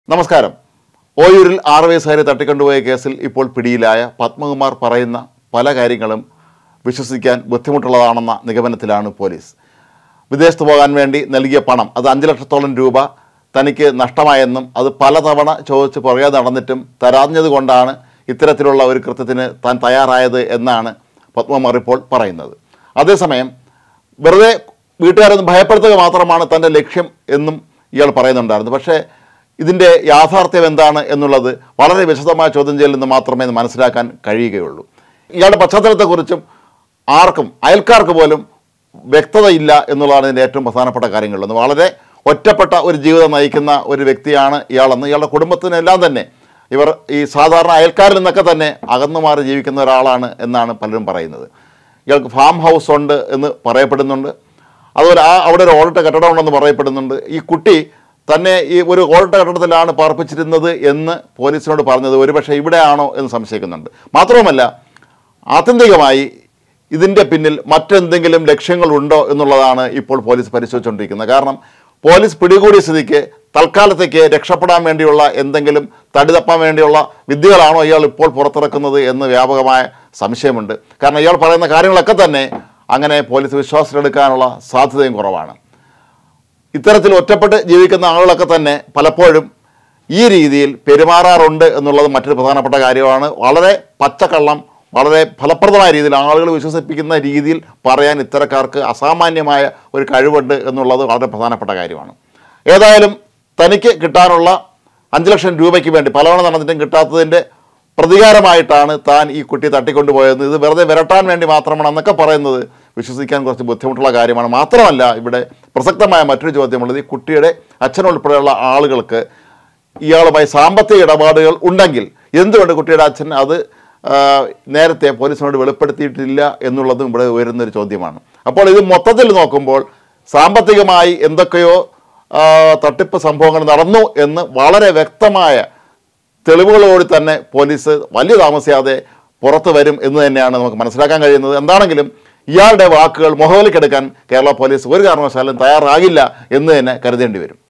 നമസ്കാരം ഓയൂരിൽ ആറ് വയസ്സുകാരെ തട്ടിക്കൊണ്ടുപോയ കേസിൽ ഇപ്പോൾ പിടിയിലായ പത്മകുമാർ പറയുന്ന പല കാര്യങ്ങളും വിശ്വസിക്കാൻ ബുദ്ധിമുട്ടുള്ളതാണെന്ന നിഗമനത്തിലാണ് പോലീസ് വിദേശത്ത് പോകാൻ വേണ്ടി നൽകിയ പണം അത് അഞ്ച് ലക്ഷത്തോളം രൂപ തനിക്ക് നഷ്ടമായെന്നും അത് പലതവണ ചോദിച്ച് പുറകെ നടന്നിട്ടും തരാഞ്ഞത് കൊണ്ടാണ് ഇത്തരത്തിലുള്ള ഒരു കൃത്യത്തിന് താൻ തയ്യാറായത് എന്നാണ് പത്മകുമാർ ഇപ്പോൾ പറയുന്നത് അതേസമയം വെറുതെ വീട്ടുകാരൊന്ന് ഭയപ്പെടുത്തുക മാത്രമാണ് തൻ്റെ ലക്ഷ്യം എന്നും ഇയാൾ പറയുന്നുണ്ടായിരുന്നു പക്ഷേ ഇതിൻ്റെ യാഥാർത്ഥ്യം എന്താണ് എന്നുള്ളത് വളരെ വിശദമായ ചോദ്യം ചെയ്യലിൽ നിന്ന് മാത്രമേ ഇത് മനസ്സിലാക്കാൻ കഴിയുകയുള്ളൂ ഇയാളുടെ പശ്ചാത്തലത്തെക്കുറിച്ചും ആർക്കും അയൽക്കാർക്ക് പോലും വ്യക്തതയില്ല എന്നുള്ളതാണ് ഇതിൻ്റെ ഏറ്റവും പ്രധാനപ്പെട്ട കാര്യങ്ങളിലൊന്ന് വളരെ ഒറ്റപ്പെട്ട ഒരു ജീവിതം നയിക്കുന്ന ഒരു വ്യക്തിയാണ് ഇയാളെന്ന് ഇയാളുടെ കുടുംബത്തിനെല്ലാം തന്നെ ഇവർ ഈ സാധാരണ അയൽക്കാരിൽ നിന്നൊക്കെ തന്നെ അകന്നു മാറി ജീവിക്കുന്ന ഒരാളാണ് എന്നാണ് പലരും പറയുന്നത് ഇയാൾക്ക് ഫാം ഹൗസ് ഉണ്ട് എന്ന് പറയപ്പെടുന്നുണ്ട് അതുപോലെ ആ അവിടെ ഒരു ഓടിട്ട കെട്ടിടമുണ്ടെന്ന് പറയപ്പെടുന്നുണ്ട് ഈ കുട്ടി തന്നെ ഈ ഒരു ഓടിട്ട കെട്ടിടത്തിലാണ് പാർപ്പിച്ചിരുന്നത് എന്ന് പോലീസിനോട് പറഞ്ഞത് ഒരുപക്ഷെ ഇവിടെയാണോ എന്ന് സംശയിക്കുന്നുണ്ട് മാത്രവുമല്ല ആത്യന്തികമായി ഇതിൻ്റെ പിന്നിൽ മറ്റെന്തെങ്കിലും ലക്ഷ്യങ്ങളുണ്ടോ എന്നുള്ളതാണ് ഇപ്പോൾ പോലീസ് പരിശോധിച്ചുകൊണ്ടിരിക്കുന്നത് കാരണം പോലീസ് പിടികൂടിയ സ്ഥിതിക്ക് തൽക്കാലത്തേക്ക് രക്ഷപ്പെടാൻ വേണ്ടിയുള്ള എന്തെങ്കിലും തടി തപ്പാൻ വേണ്ടിയുള്ള വിദ്യകളാണോ ഇയാൾ ഇപ്പോൾ പുറത്തിറക്കുന്നത് എന്ന് വ്യാപകമായ സംശയമുണ്ട് കാരണം ഇയാൾ പറയുന്ന കാര്യങ്ങളൊക്കെ തന്നെ അങ്ങനെ പോലീസ് വിശ്വാസത്തിലെടുക്കാനുള്ള സാധ്യതയും കുറവാണ് ഇത്തരത്തിൽ ഒറ്റപ്പെട്ട് ജീവിക്കുന്ന ആളുകളൊക്കെ തന്നെ പലപ്പോഴും ഈ രീതിയിൽ പെരുമാറാറുണ്ട് എന്നുള്ളത് മറ്റൊരു പ്രധാനപ്പെട്ട കാര്യമാണ് വളരെ പച്ചക്കള്ളം വളരെ ഫലപ്രദമായ രീതിയിൽ ആളുകൾ വിശ്വസിപ്പിക്കുന്ന രീതിയിൽ പറയാൻ ഇത്തരക്കാർക്ക് അസാമാന്യമായ ഒരു കഴിവുണ്ട് എന്നുള്ളത് വളരെ പ്രധാനപ്പെട്ട കാര്യമാണ് ഏതായാലും തനിക്ക് കിട്ടാനുള്ള അഞ്ച് ലക്ഷം രൂപയ്ക്ക് വേണ്ടി പലവണ നടന്നിട്ടും കിട്ടാത്തതിൻ്റെ പ്രതികാരമായിട്ടാണ് താൻ ഈ കുട്ടി തട്ടിക്കൊണ്ടുപോയത് ഇത് വെറുതെ വിരട്ടാൻ വേണ്ടി മാത്രമാണ് എന്നൊക്കെ പറയുന്നത് വിശ്വസിക്കാൻ കുറച്ച് ബുദ്ധിമുട്ടുള്ള കാര്യമാണ് മാത്രമല്ല ഇവിടെ പ്രസക്തമായ മറ്റൊരു ചോദ്യമുള്ളത് ഈ കുട്ടിയുടെ അച്ഛനുൾപ്പെടെയുള്ള ആളുകൾക്ക് ഇയാളുമായി സാമ്പത്തിക ഇടപാടുകൾ ഉണ്ടെങ്കിൽ എന്തുകൊണ്ട് കുട്ടിയുടെ അച്ഛൻ അത് ആ, നേരത്തെ പോലീസിനോട് വെളിപ്പെടുത്തിയിട്ടില്ല എന്നുള്ളതും ഇവിടെ ഉയരുന്നൊരു ചോദ്യമാണ് അപ്പോൾ ഇത് മൊത്തത്തിൽ നോക്കുമ്പോൾ സാമ്പത്തികമായി എന്തൊക്കെയോ ആ, തട്ടിപ്പ് സംഭവങ്ങൾ നടന്നു എന്ന് വളരെ വ്യക്തമായ തെളിവുകളോട് തന്നെ പോലീസ് വലിയ താമസിയാതെ പുറത്തു വരും എന്ന് തന്നെയാണ് നമുക്ക് മനസ്സിലാക്കാൻ കഴിയുന്നത് എന്താണെങ്കിലും ഇയാളുടെ വാക്കുകൾ മുഖവിലേക്കെടുക്കാൻ കേരള പോലീസ് ഒരു കാരണവശാലും തയ്യാറാകില്ല എന്ന് തന്നെ കരുതേണ്ടി വരും